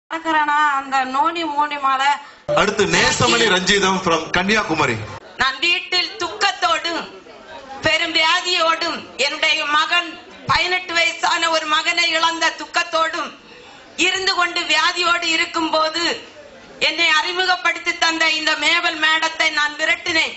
பார்க்கறேனா அந்த நோனி மூணி மாலை அடுத்து நேசமணி ரஞ்சிதம் ஃப்ரம் கன்னியாகுமரி நான் வீட்டில் துக்கத்தோடும் பெரும் வியாதியோடும் என்னுடைய மகன் பதினெட்டு வயசான ஒரு மகனை இழந்த துக்கத்தோடும் இருந்து கொண்டு வியாதியோடு இருக்கும்போது என்னை அறிமுகப்படுத்தி தந்த இந்த மேவல் மேடத்தை நான் விரட்டினேன்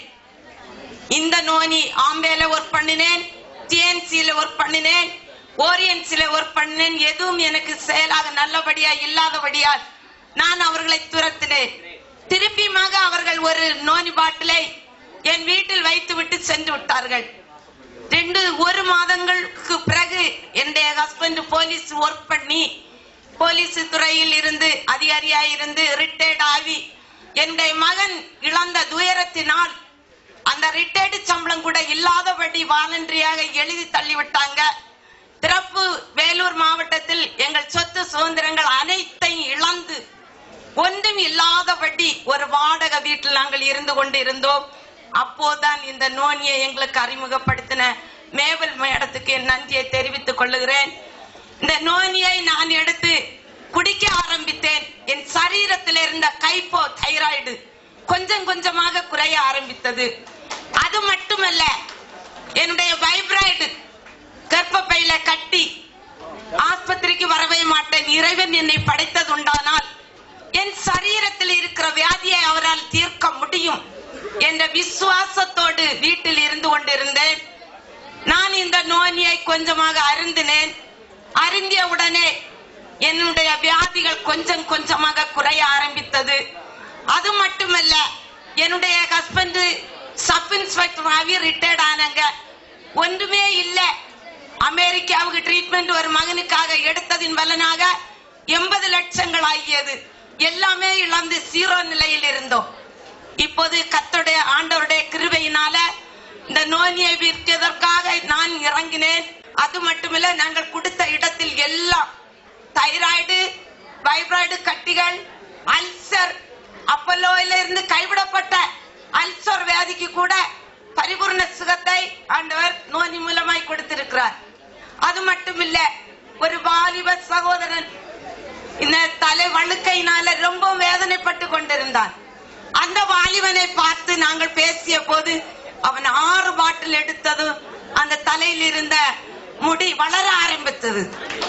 இந்த நோனி ஆம்பேல ஒர்க் பண்ணினேன் டிஎன்சியில ஒர்க் பண்ணினேன் ஓரியன்ஸில ஒர்க் பண்ணினேன் எதுவும் எனக்கு செயலாக நல்லபடியா இல்லாதபடியால் நான் அவர்களை துரத்தினேன் திருப்பியுமாக அவர்கள் ஒரு நோனி பாட்டிலை என் வீட்டில் வைத்து விட்டு சென்று விட்டார்கள் ரெண்டு ஒரு மாதங்களுக்கு பிறகு என்னுடைய ஹஸ்பண்ட் போலீஸ் ஒர்க் பண்ணி போலீஸ் துறையில் இருந்து அதிகாரியாய் இருந்து ரிட்டையர்ட் ஆகி என்னுடைய மகன் இழந்த துயரத்தினால் அந்த ரிட்டையர்டு சம்பளம் கூட இல்லாதபடி வாலண்டரியாக எழுதி தள்ளிவிட்டாங்க திறப்பு வேலூர் மாவட்டத்தில் எங்கள் சொத்து சுதந்திரங்கள் அனைத்தையும் இழந்து ஒன்றும் இல்லாதபடி ஒரு வாடகை வீட்டில் நாங்கள் இருந்து கொண்டு இருந்தோம் அப்போதான் இந்த நோனியை எங்களுக்கு அறிமுகப்படுத்தின மேவல் மேடத்துக்கு என் நன்றியை தெரிவித்துக் கொள்ளுகிறேன் இந்த நோனியை நான் எடுத்து குடிக்க ஆரம்பித்தேன் என் சரீரத்தில் இருந்த கைப்போ தைராய்டு கொஞ்சம் கொஞ்சமாக குறைய ஆரம்பித்தது அது மட்டுமல்ல என்னுடைய வைப்ராய்டு கர்ப்பப்பையில கட்டி ஆஸ்பத்திரிக்கு வரவே மாட்டேன் இறைவன் என்னை படைத்தது உண்டானால் என் சரீரத்தில் இருக்கிற வியாதியை அவரால் தீர்க்க முடியும் என்ற விசுவாசத்தோடு வீட்டில் இருந்து கொண்டிருந்தேன் நான் இந்த நோனியை கொஞ்சமாக அருந்தினேன் அருந்திய உடனே என்னுடைய வியாதிகள் கொஞ்சம் கொஞ்சமாக குறைய ஆரம்பித்தது அது மட்டுமல்ல என்னுடைய ஹஸ்பண்ட் சப் இன்ஸ்பெக்டர் ஆகி ரிட்டையர்ட் ஆனாங்க ஒன்றுமே இல்ல அமெரிக்காவுக்கு ட்ரீட்மெண்ட் ஒரு மகனுக்காக எடுத்ததின் பலனாக எண்பது லட்சங்கள் ஆகியது எல்லாமே இழந்து சீரோ நிலையில் இருந்தோம் இப்போது கத்தோடைய ஆண்டவருடைய கிருபையினால இந்த நோனியை விற்கிறதற்காக நான் இறங்கினேன் அது மட்டுமில்ல நாங்கள் கொடுத்த இடத்தில் எல்லாம் தைராய்டு வைப்ராய்டு கட்டிகள் அல்சர் அப்பல்லோயில இருந்து கைவிடப்பட்ட அல்சர் வியாதிக்கு கூட பரிபூர்ண சுகத்தை ஆண்டவர் நோனி மூலமாய் கொடுத்திருக்கிறார் அது மட்டுமில்ல ஒரு வாலிப சகோதரன் இந்த தலை வழுக்கையினால ரொம்ப வேதனைப்பட்டு கொண்டிருந்தான் அந்த வாலிபனை பார்த்து நாங்கள் பேசிய போது அவன் ஆறு பாட்டில் எடுத்ததும் அந்த தலையில் இருந்த முடி வளர ஆரம்பித்தது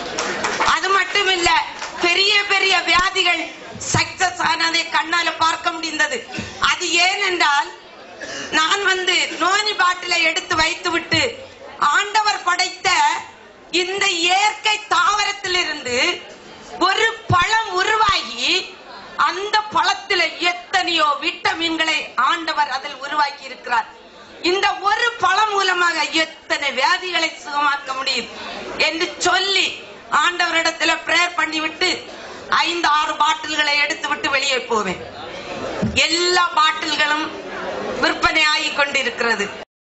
அது மட்டுமில்ல பெரிய பெரிய வியாதிகள் சக்சஸ் ஆனதை கண்ணால பார்க்க முடிந்தது அது ஏனென்றால் நான் வந்து நோனி பாட்டிலை எடுத்து வைத்து விட்டு ஆண்டவர் படைத்த இந்த இயற்கை தாவரத்திலிருந்து ஒரு பழம் உருவாகி அந்த பழத்துல எத்தனையோ விட்டமின்களை ஆண்டவர் அதில் உருவாக்கி இருக்கிறார் இந்த ஒரு பழம் மூலமாக எத்தனை வியாதிகளை சுகமாக்க முடியும் என்று சொல்லி ஆண்டவரிடத்துல பிரேயர் பண்ணிவிட்டு ஐந்து ஆறு பாட்டில்களை எடுத்து விட்டு வெளியே போவேன் எல்லா பாட்டில்களும் விற்பனை ஆகிக் கொண்டிருக்கிறது